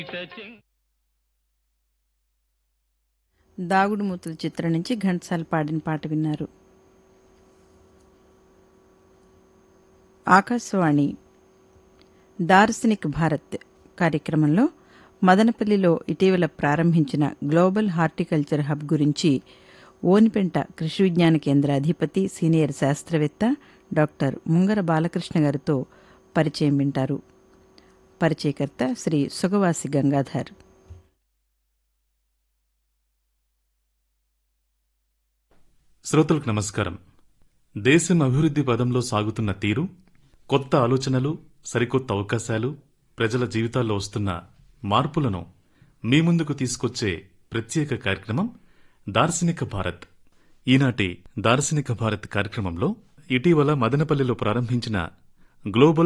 దాగుడు మూతల చిత్రం నుంచి ఘంటసాల పాడిన పాట విన్నారు ఆకాశవాణి దార్శనిక్ భారత్ కార్యక్రమంలో మదనపల్లిలో ఇటీవల ప్రారంభించిన గ్లోబల్ హార్టికల్చర్ హబ్ గురించి ఓనిపెంట కృషి విజ్ఞాన కేంద్ర అధిపతి సీనియర్ శాస్త్రవేత్త డాక్టర్ ముంగర బాలకృష్ణ గారితో పరిచయం వింటారు పరిచయకర్త శ్రీ సుగవాసి గంగాధర్ శ్రోతలకు నమస్కారం దేశం అభివృద్ధి పదంలో సాగుతున్న తీరు కొత్త ఆలోచనలు సరికొత్త అవకాశాలు ప్రజల జీవితాల్లో వస్తున్న మార్పులను మీ ముందుకు తీసుకొచ్చే ప్రత్యేక కార్యక్రమం దార్శనిక భారత్ ఈనాటి దార్శనిక భారత్ కార్యక్రమంలో ఇటీవల మదనపల్లిలో ప్రారంభించిన గ్లోబల్